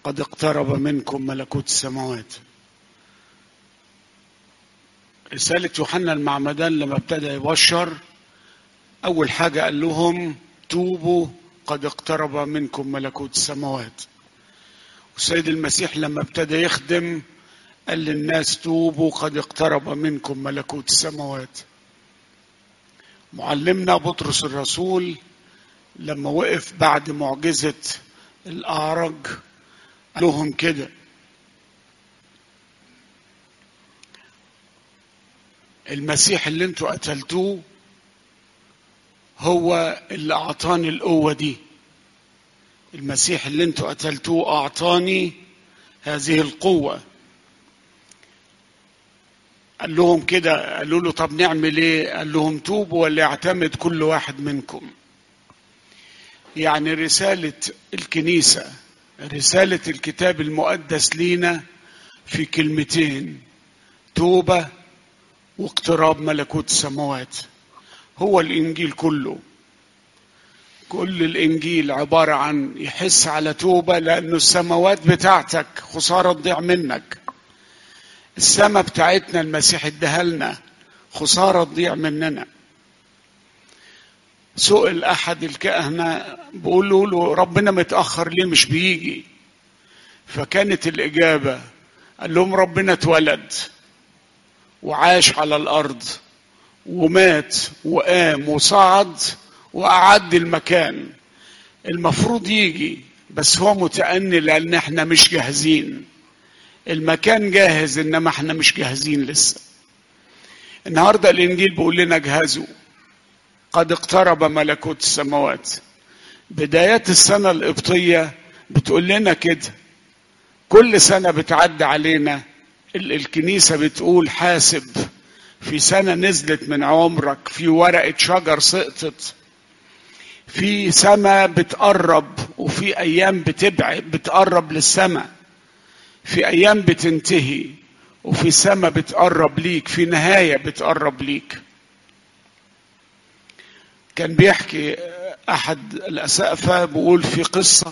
قد اقترب منكم ملكوت السماوات رسالة يوحنا المعمدان لما ابتدى يبشر أول حاجة قال لهم توبوا قد اقترب منكم ملكوت السماوات والسيد المسيح لما ابتدى يخدم قال للناس توبوا قد اقترب منكم ملكوت السماوات معلمنا بطرس الرسول لما وقف بعد معجزة الأعرج قال لهم كده المسيح اللي انتوا قتلتوه هو اللي أعطاني القوة دي المسيح اللي انتوا قتلتوه أعطاني هذه القوة قال لهم كده قالوا له طب نعمل ايه قال لهم توبوا وليعتمد كل واحد منكم يعني رسالة الكنيسة رسالة الكتاب المقدس لينا في كلمتين توبة واقتراب ملكوت السماوات هو الإنجيل كله كل الإنجيل عبارة عن يحس على توبة لأنه السماوات بتاعتك خسارة تضيع منك السماء بتاعتنا المسيح اداها لنا خسارة تضيع مننا سئل أحد الكهنة بيقول له ربنا متأخر ليه مش بيجي فكانت الإجابة قال لهم ربنا اتولد وعاش على الأرض ومات وقام وصعد وأعد المكان المفروض يجي بس هو متأني لأن احنا مش جاهزين المكان جاهز إنما احنا مش جاهزين لسه النهارده الإنجيل بيقول لنا اجهزوا قد اقترب ملكوت السماوات بدايات السنة القبطية بتقول لنا كده كل سنة بتعدي علينا الكنيسة بتقول حاسب في سنة نزلت من عمرك في ورقة شجر سقطت في سماء بتقرب وفي أيام بتبعد بتقرب للسماء في أيام بتنتهي وفي سماء بتقرب ليك في نهاية بتقرب ليك كان بيحكي أحد الأسقفة بيقول في قصة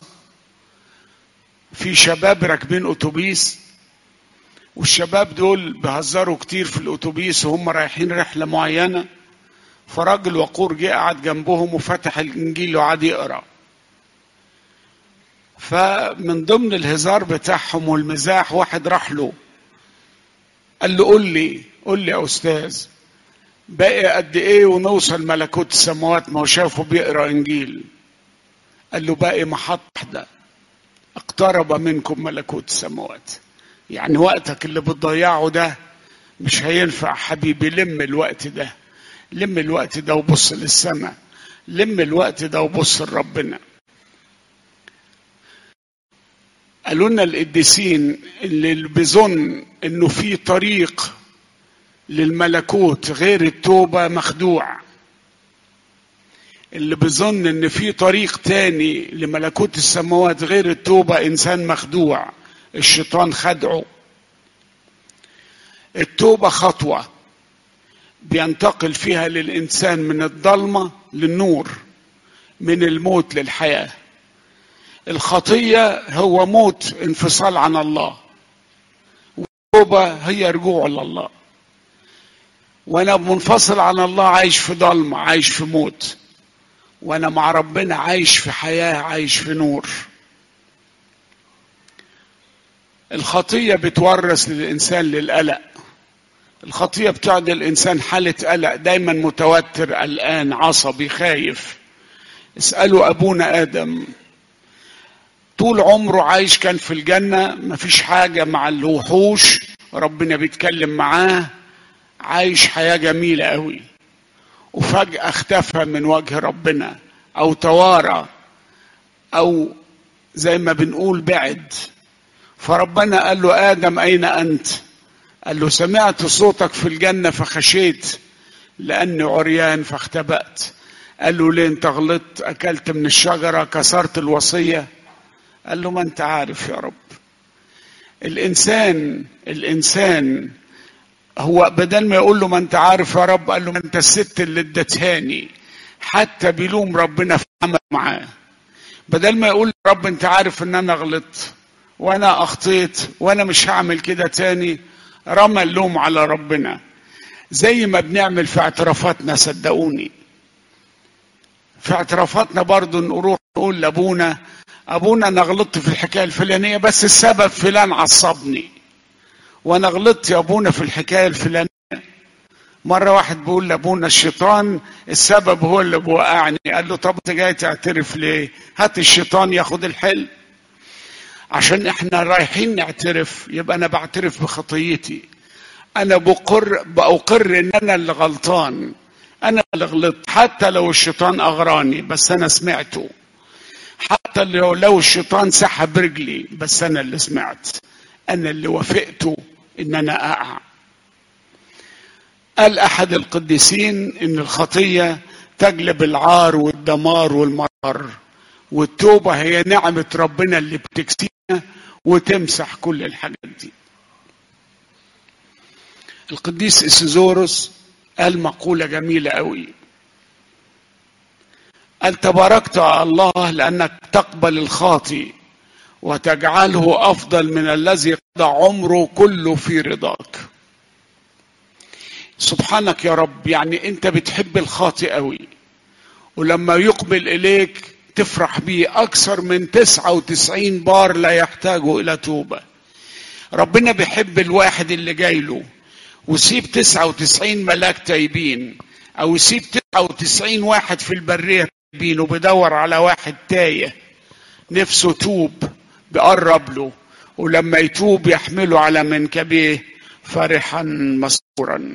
في شباب راكبين أتوبيس والشباب دول بيهزروا كتير في الأتوبيس وهم رايحين رحلة معينة فراجل وقور جه قعد جنبهم وفتح الإنجيل وقعد يقرأ فمن ضمن الهزار بتاعهم والمزاح واحد راح له قال له قول لي قول لي يا أستاذ باقي قد ايه ونوصل ملكوت السماوات ما هو شافه بيقرا انجيل قال له باقي محطه واحده اقترب منكم ملكوت السماوات يعني وقتك اللي بتضيعه ده مش هينفع حبيبي لم الوقت ده لم الوقت ده وبص للسماء لم الوقت ده وبص لربنا قالوا لنا القديسين اللي بيظن انه في طريق للملكوت غير التوبة مخدوع اللي بيظن ان في طريق تاني لملكوت السماوات غير التوبة انسان مخدوع الشيطان خدعه التوبة خطوة بينتقل فيها للإنسان من الضلمة للنور من الموت للحياة الخطية هو موت انفصال عن الله والتوبة هي رجوع لله وانا منفصل عن الله عايش في ضلمه عايش في موت وانا مع ربنا عايش في حياه عايش في نور الخطيه بتورث للانسان للقلق الخطيه بتعدي الانسان حاله قلق دايما متوتر قلقان عصبي خايف اسالوا ابونا ادم طول عمره عايش كان في الجنه مفيش حاجه مع الوحوش ربنا بيتكلم معاه عايش حياة جميلة قوي وفجأة اختفى من وجه ربنا أو توارى أو زي ما بنقول بعد فربنا قال له آدم أين أنت قال له سمعت صوتك في الجنة فخشيت لأني عريان فاختبأت قال له ليه انت غلطت أكلت من الشجرة كسرت الوصية قال له ما انت عارف يا رب الإنسان الإنسان هو بدل ما يقول له ما انت عارف يا رب قال له ما انت الست اللي ادتهاني حتى بيلوم ربنا في عمل معاه بدل ما يقول رب انت عارف ان انا غلطت وانا اخطيت وانا مش هعمل كده تاني رمى اللوم على ربنا زي ما بنعمل في اعترافاتنا صدقوني في اعترافاتنا برضو نروح نقول لابونا ابونا انا غلطت في الحكايه الفلانيه بس السبب فلان عصبني وانا غلطت يا ابونا في الحكايه الفلانيه مره واحد بيقول لابونا الشيطان السبب هو اللي بوقعني قال له طب انت جاي تعترف ليه هات الشيطان ياخد الحل عشان احنا رايحين نعترف يبقى انا بعترف بخطيتي انا بقر باقر ان انا اللي غلطان انا اللي غلطت حتى لو الشيطان اغراني بس انا سمعته حتى لو لو الشيطان سحب رجلي بس انا اللي سمعت انا اللي وافقته ان انا اقع قال احد القديسين ان الخطيه تجلب العار والدمار والمرار والتوبه هي نعمه ربنا اللي بتكسينا وتمسح كل الحاجات دي القديس اسيزوروس قال مقوله جميله قوي قال تباركت على الله لانك تقبل الخاطي وتجعله افضل من الذي قضى عمره كله في رضاك سبحانك يا رب يعني انت بتحب الخاطئ قوي ولما يقبل اليك تفرح بيه اكثر من 99 بار لا يحتاج الى توبه ربنا بيحب الواحد اللي جاي له ويسيب 99 ملاك تايبين او يسيب 99 واحد في البريه تايبين وبيدور على واحد تايه نفسه توب بيقرب له ولما يتوب يحمله على منكبيه فرحا مسرورا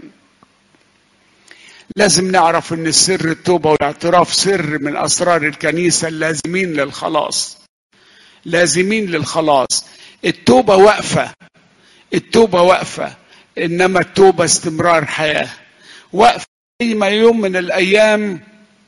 لازم نعرف ان السر التوبه والاعتراف سر من اسرار الكنيسه اللازمين للخلاص لازمين للخلاص التوبه واقفه التوبه واقفه انما التوبه استمرار حياه واقفه زي ما يوم من الايام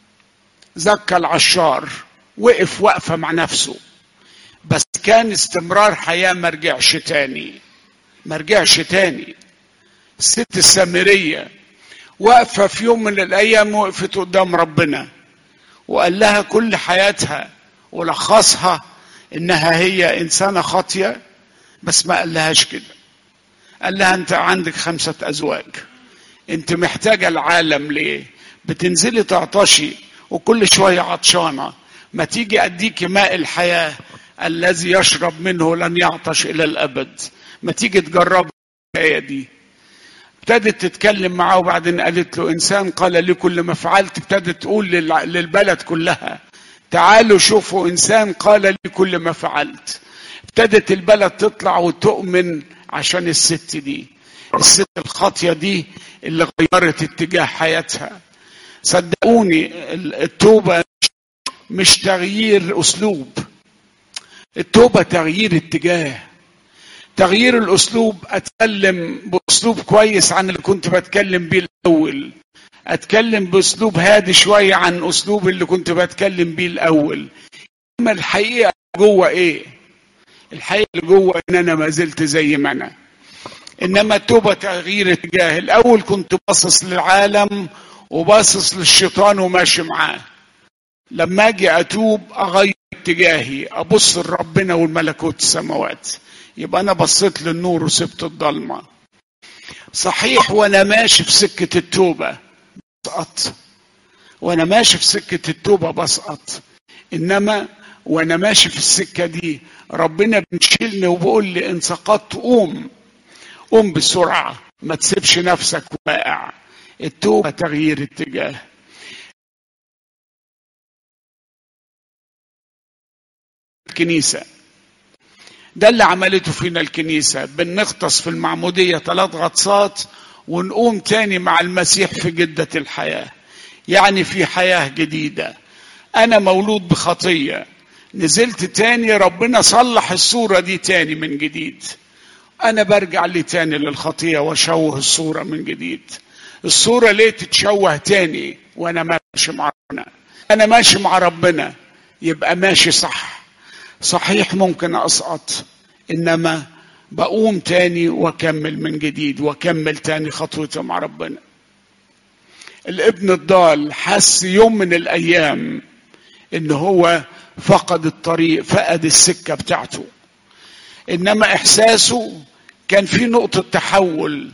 زكى العشار وقف وقفه مع نفسه بس كان استمرار حياه ما رجعش تاني ما رجعش تاني الست السامريه واقفه في يوم من الايام وقفت قدام ربنا وقال لها كل حياتها ولخصها انها هي انسانه خاطيه بس ما قالهاش كده قال لها انت عندك خمسه ازواج انت محتاجه العالم ليه بتنزلي تعطشي وكل شويه عطشانه ما تيجي اديكي ماء الحياه الذي يشرب منه لن يعطش الى الابد ما تيجي تجرب الحكايه دي ابتدت تتكلم معاه وبعدين قالت له انسان قال لي كل ما فعلت ابتدت تقول للبلد كلها تعالوا شوفوا انسان قال لي كل ما فعلت ابتدت البلد تطلع وتؤمن عشان الست دي الست الخاطيه دي اللي غيرت اتجاه حياتها صدقوني التوبه مش تغيير اسلوب التوبه تغيير اتجاه تغيير الاسلوب اتكلم باسلوب كويس عن اللي كنت بتكلم بيه الاول اتكلم باسلوب هادي شويه عن اسلوب اللي كنت بتكلم بيه الاول اما الحقيقه جوه ايه الحقيقه اللي جوه ان انا ما زلت زي ما انا انما التوبه تغيير اتجاه الاول كنت باصص للعالم وباصص للشيطان وماشي معاه لما اجي اتوب اغير اتجاهي ابص لربنا والملكوت السماوات يبقى انا بصيت للنور وسبت الضلمه صحيح وانا ماشي في سكه التوبه بسقط وانا ماشي في سكه التوبه بسقط انما وانا ماشي في السكه دي ربنا بيشيلني وبيقول لي ان سقطت قوم قوم بسرعه ما تسيبش نفسك واقع التوبه تغيير اتجاه الكنيسه ده اللي عملته فينا الكنيسة بنغطس في المعمودية ثلاث غطسات ونقوم تاني مع المسيح في جدة الحياة يعني في حياة جديدة أنا مولود بخطية نزلت تاني ربنا صلح الصورة دي تاني من جديد أنا برجع لي تاني للخطية وأشوه الصورة من جديد الصورة ليه تتشوه تاني وأنا ماشي مع ربنا أنا ماشي مع ربنا يبقى ماشي صح صحيح ممكن اسقط انما بقوم تاني واكمل من جديد واكمل تاني خطوتي مع ربنا الابن الضال حس يوم من الايام ان هو فقد الطريق فقد السكه بتاعته انما احساسه كان في نقطة تحول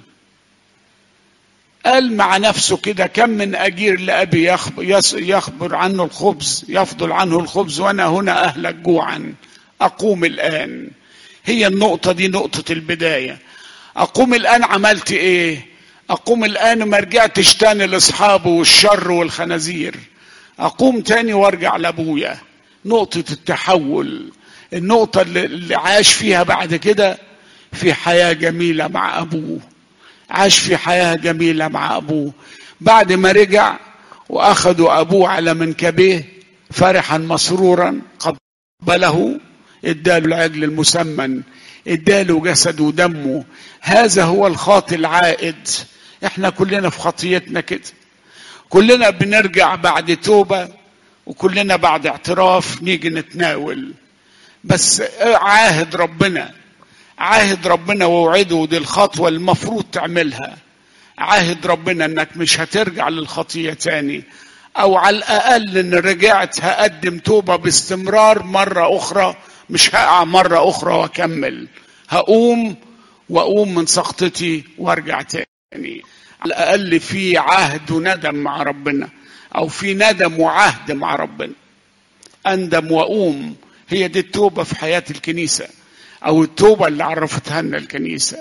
قال مع نفسه كده كم من أجير لأبي يخبر عنه الخبز يفضل عنه الخبز وأنا هنا أهلك جوعا أقوم الآن هي النقطة دي نقطة البداية أقوم الآن عملت إيه أقوم الآن ما رجعتش تاني لأصحابه والشر والخنازير أقوم تاني وأرجع لأبويا نقطة التحول النقطة اللي عاش فيها بعد كده في حياة جميلة مع أبوه عاش في حياة جميلة مع أبوه بعد ما رجع وأخذوا أبوه على منكبيه فرحا مسرورا قبله اداله العجل المسمن اداله جسد ودمه هذا هو الخاطي العائد احنا كلنا في خطيتنا كده كلنا بنرجع بعد توبة وكلنا بعد اعتراف نيجي نتناول بس عاهد ربنا عاهد ربنا ووعده دي الخطوة المفروض تعملها عاهد ربنا انك مش هترجع للخطية تاني او على الاقل ان رجعت هقدم توبة باستمرار مرة اخرى مش هقع مرة اخرى واكمل هقوم واقوم من سقطتي وارجع تاني على الاقل في عهد وندم مع ربنا او في ندم وعهد مع ربنا اندم واقوم هي دي التوبة في حياة الكنيسة او التوبة اللي عرفتها لنا الكنيسة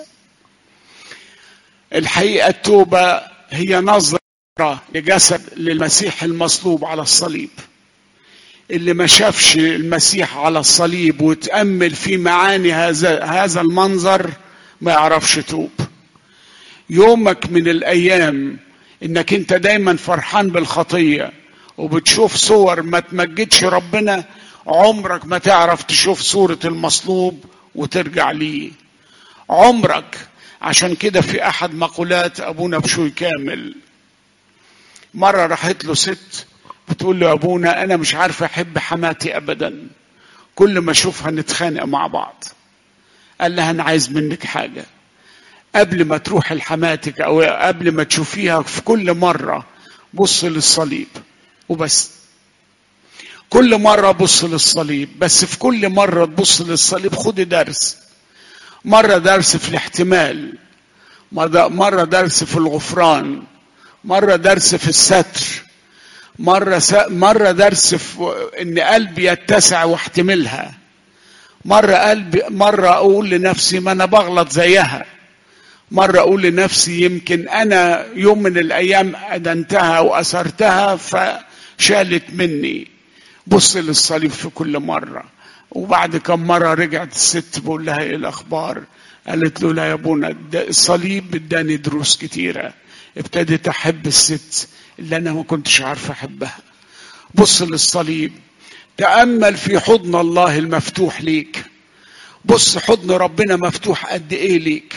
الحقيقة التوبة هي نظرة لجسد للمسيح المصلوب على الصليب اللي ما شافش المسيح على الصليب وتأمل في معاني هذا هذا المنظر ما يعرفش توب يومك من الايام انك انت دايما فرحان بالخطيه وبتشوف صور ما تمجدش ربنا عمرك ما تعرف تشوف صوره المصلوب وترجع ليه عمرك عشان كده في احد مقولات ابونا بشوي كامل مره راحت له ست بتقول له ابونا انا مش عارفه احب حماتي ابدا كل ما اشوفها نتخانق مع بعض قال لها انا عايز منك حاجه قبل ما تروح لحماتك او قبل ما تشوفيها في كل مره بص للصليب وبس كل مره بص للصليب بس في كل مره تبص للصليب خد درس مره درس في الاحتمال مره درس في الغفران مره درس في الستر مره س... مره درس في ان قلبي يتسع واحتملها مره قلبي مره اقول لنفسي ما انا بغلط زيها مرة أقول لنفسي يمكن أنا يوم من الأيام أدنتها وأسرتها فشالت مني بص للصليب في كل مرة وبعد كم مرة رجعت الست بقول لها إيه الأخبار قالت له لا يا ابونا الصليب اداني دروس كتيرة ابتديت أحب الست اللي أنا ما كنتش عارفة أحبها بص للصليب تأمل في حضن الله المفتوح ليك بص حضن ربنا مفتوح قد إيه ليك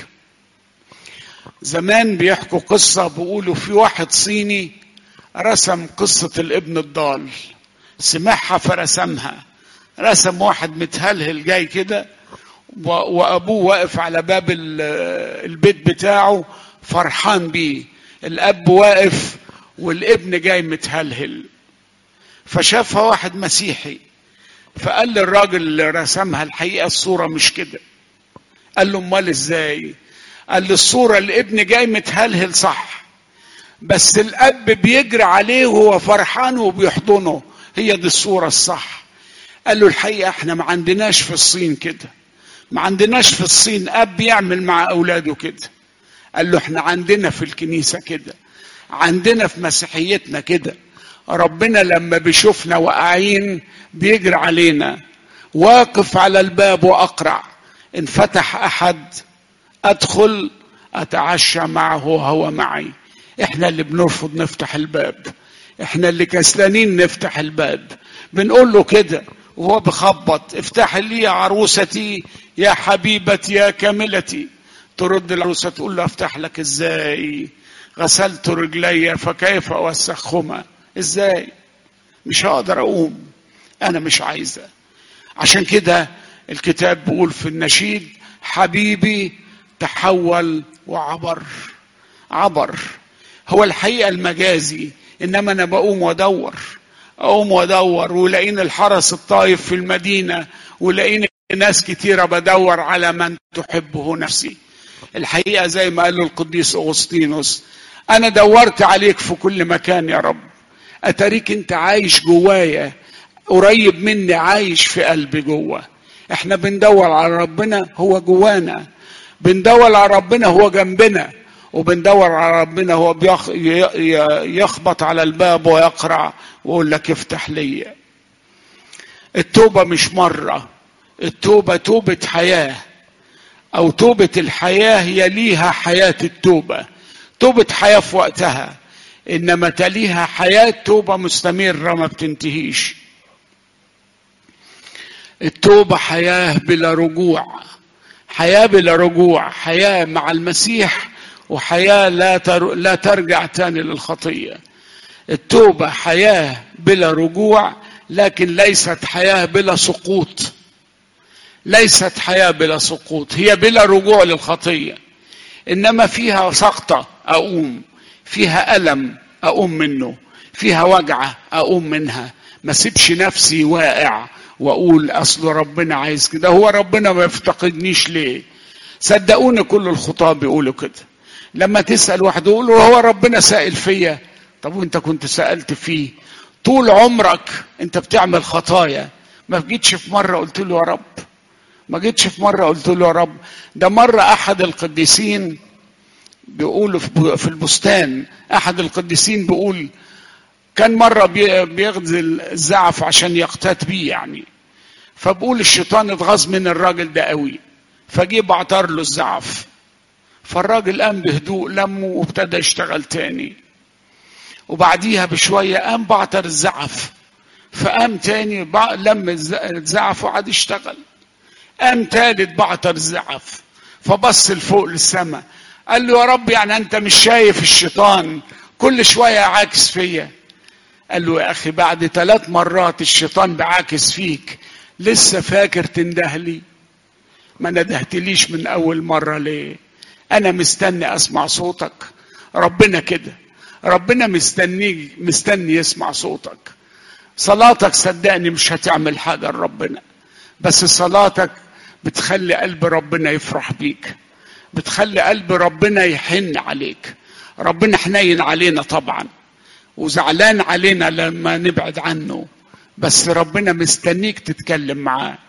زمان بيحكوا قصة بيقولوا في واحد صيني رسم قصة الابن الضال سمعها فرسمها رسم واحد متهلهل جاي كده وابوه واقف على باب البيت بتاعه فرحان بيه الاب واقف والابن جاي متهلهل فشافها واحد مسيحي فقال للراجل اللي رسمها الحقيقه الصوره مش كده قال له امال ازاي قال لي الصورة الابن جاي متهلهل صح بس الأب بيجري عليه وهو فرحان وبيحضنه هي دي الصورة الصح قال له الحقيقة احنا ما عندناش في الصين كده ما عندناش في الصين أب يعمل مع أولاده كده قال له احنا عندنا في الكنيسة كده عندنا في مسيحيتنا كده ربنا لما بيشوفنا واقعين بيجري علينا واقف على الباب وأقرع إن فتح أحد ادخل اتعشى معه وهو معي احنا اللي بنرفض نفتح الباب احنا اللي كسلانين نفتح الباب بنقول له كده وهو بخبط افتح لي يا عروستي يا حبيبتي يا كاملتي ترد العروسة تقول له افتح لك ازاي غسلت رجلي فكيف اوسخهما ازاي مش هقدر اقوم انا مش عايزه عشان كده الكتاب بيقول في النشيد حبيبي تحول وعبر عبر هو الحقيقة المجازي إنما أنا بقوم وأدور أقوم وأدور ولاقيني الحرس الطايف في المدينة ولاقيني ناس كتيرة بدور على من تحبه نفسي الحقيقة زي ما قال له القديس أغسطينوس أنا دورت عليك في كل مكان يا رب أتريك أنت عايش جوايا قريب مني عايش في قلبي جوه احنا بندور على ربنا هو جوانا بندور على ربنا هو جنبنا وبندور على ربنا هو بيخ... يخبط على الباب ويقرع ويقول لك افتح لي التوبة مش مرة التوبة توبة حياة أو توبة الحياة هي ليها حياة التوبة توبة حياة في وقتها إنما تليها حياة توبة مستمرة ما بتنتهيش التوبة حياة بلا رجوع حياة بلا رجوع حياة مع المسيح وحياة لا تر... لا ترجع تاني للخطية التوبة حياة بلا رجوع لكن ليست حياة بلا سقوط ليست حياة بلا سقوط هي بلا رجوع للخطية إنما فيها سقطة أقوم فيها ألم أقوم منه فيها وجعة أقوم منها ما سيبش نفسي واقع واقول اصل ربنا عايز كده هو ربنا ما يفتقدنيش ليه صدقوني كل الخطاه بيقولوا كده لما تسال واحد يقول هو ربنا سائل فيا طب وانت كنت سالت فيه طول عمرك انت بتعمل خطايا ما جيتش في مره قلت له يا رب ما جيتش في مره قلت له يا رب ده مره احد القديسين بيقولوا في البستان احد القديسين بيقول كان مرة بيغزل الزعف عشان يقتات بيه يعني فبقول الشيطان اتغاظ من الراجل ده قوي فجه بعتر له الزعف فالراجل قام بهدوء لمه وابتدى يشتغل تاني وبعديها بشوية قام بعتر الزعف فقام تاني لم الزعف وقعد يشتغل قام تالت بعتر الزعف فبص لفوق للسماء قال له يا رب يعني انت مش شايف الشيطان كل شوية عاكس فيا قال له يا اخي بعد ثلاث مرات الشيطان بعاكس فيك لسه فاكر تنده لي ما ندهتليش من اول مره ليه انا مستني اسمع صوتك ربنا كده ربنا مستنيك مستني يسمع صوتك صلاتك صدقني مش هتعمل حاجه لربنا بس صلاتك بتخلي قلب ربنا يفرح بيك بتخلي قلب ربنا يحن عليك ربنا حنين علينا طبعا وزعلان علينا لما نبعد عنه بس ربنا مستنيك تتكلم معاه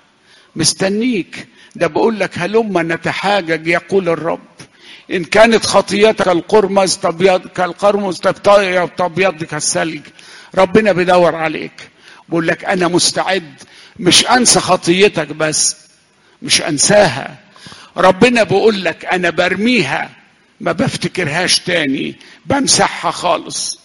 مستنيك ده بقول لك هلما نتحاجج يقول الرب إن كانت خطيتك القرمز تبيض كالقرمز تبيض كالثلج ربنا بيدور عليك بقول لك أنا مستعد مش أنسى خطيتك بس مش أنساها ربنا بيقول لك أنا برميها ما بفتكرهاش تاني بمسحها خالص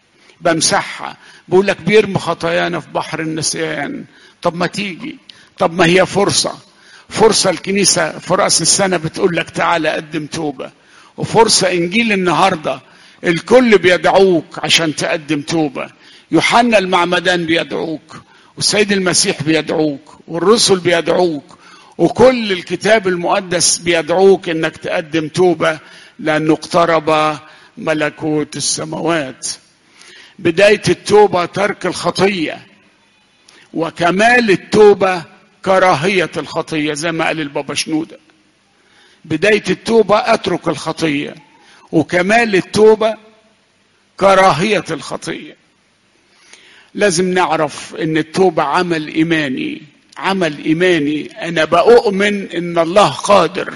بمسحها بقول لك بيرمي خطايانا في بحر النسيان طب ما تيجي طب ما هي فرصة فرصة الكنيسة في رأس السنة بتقول لك تعالى قدم توبة وفرصة إنجيل النهاردة الكل بيدعوك عشان تقدم توبة يوحنا المعمدان بيدعوك والسيد المسيح بيدعوك والرسل بيدعوك وكل الكتاب المقدس بيدعوك انك تقدم توبة لأنه اقترب ملكوت السماوات بداية التوبة ترك الخطية وكمال التوبة كراهية الخطية زي ما قال البابا شنودة بداية التوبة أترك الخطية وكمال التوبة كراهية الخطية لازم نعرف ان التوبة عمل ايماني عمل ايماني انا بؤمن ان الله قادر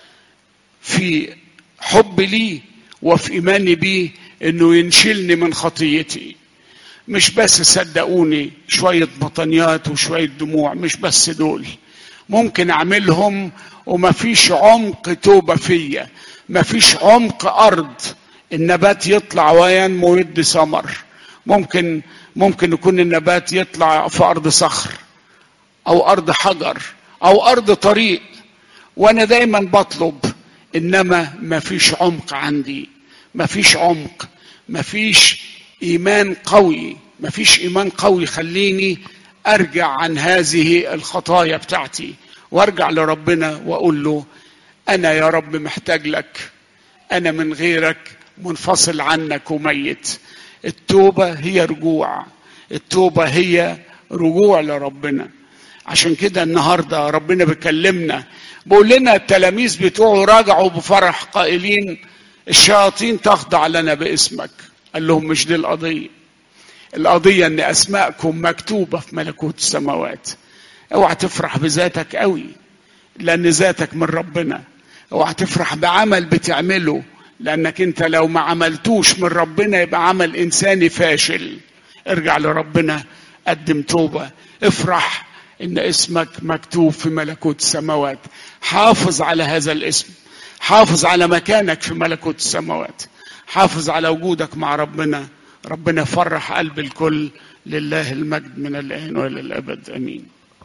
في حب لي وفي ايماني بيه انه ينشلني من خطيتي مش بس صدقوني شوية بطانيات وشوية دموع مش بس دول ممكن اعملهم ومفيش عمق توبة فيا مفيش عمق ارض النبات يطلع وينمو ويدي ثمر ممكن ممكن يكون النبات يطلع في ارض صخر او ارض حجر او ارض طريق وانا دايما بطلب انما مفيش عمق عندي مفيش عمق مفيش ايمان قوي مفيش ايمان قوي يخليني ارجع عن هذه الخطايا بتاعتي وارجع لربنا واقول له انا يا رب محتاج لك انا من غيرك منفصل عنك وميت التوبه هي رجوع التوبه هي رجوع لربنا عشان كده النهارده ربنا بيكلمنا بيقول لنا التلاميذ بتوعه راجعوا بفرح قائلين الشياطين تخضع لنا باسمك قال لهم مش دي القضيه القضيه ان اسماءكم مكتوبه في ملكوت السماوات اوعى تفرح بذاتك قوي لان ذاتك من ربنا اوعى تفرح بعمل بتعمله لانك انت لو ما عملتوش من ربنا يبقى عمل انساني فاشل ارجع لربنا قدم توبه افرح ان اسمك مكتوب في ملكوت السماوات حافظ على هذا الاسم حافظ على مكانك في ملكوت السماوات حافظ على وجودك مع ربنا ربنا فرح قلب الكل لله المجد من الان والى الابد امين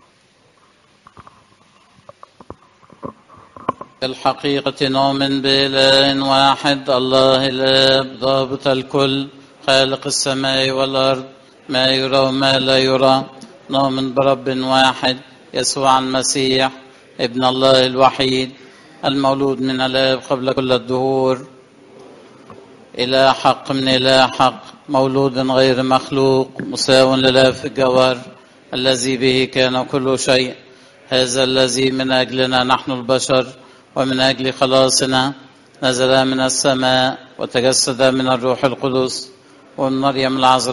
الحقيقة نؤمن بإله واحد الله الآب ضابط الكل خالق السماء والأرض ما يرى وما لا يرى نؤمن برب واحد يسوع المسيح ابن الله الوحيد المولود من الآب قبل كل الدهور إله حق من إله حق مولود غير مخلوق مساو لله في الجوهر الذي به كان كل شيء هذا الذي من أجلنا نحن البشر ومن أجل خلاصنا نزل من السماء وتجسد من الروح القدس ومن مريم العذراء